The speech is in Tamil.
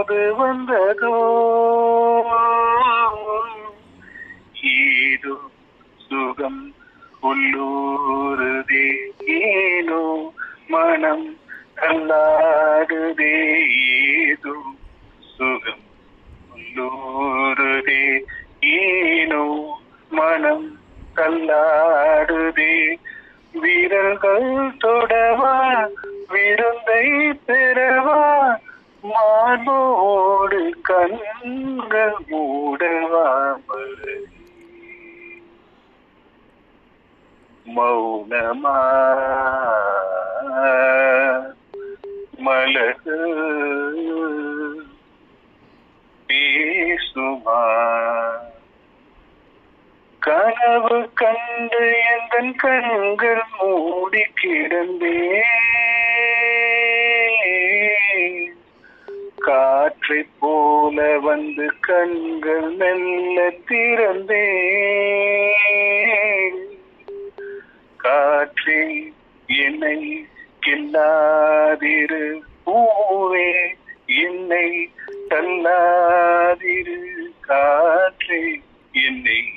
எப்போது வந்ததோ ஏதோ சுகம் உள்ளூருதே ஏனோ மனம் தள்ளாடுதே ஏதோ சுகம் உள்ளூருதே ஏனோ மனம் தள்ளாடுதே வீரர்கள் தொடவா விருந்தை பெறவா மானோடு கண்கள் மூடவா மௌனமா மலகு பேசுமா கனவு கண்டு எந்தன் கண்கள் மூடி கிடந்தே காற்றை போல வந்து கண்கள் மெல்ல திறந்தே காற்றே என்னை கில்லாதிரு பூவே என்னை தள்ளாதிரு காற்றே என்னை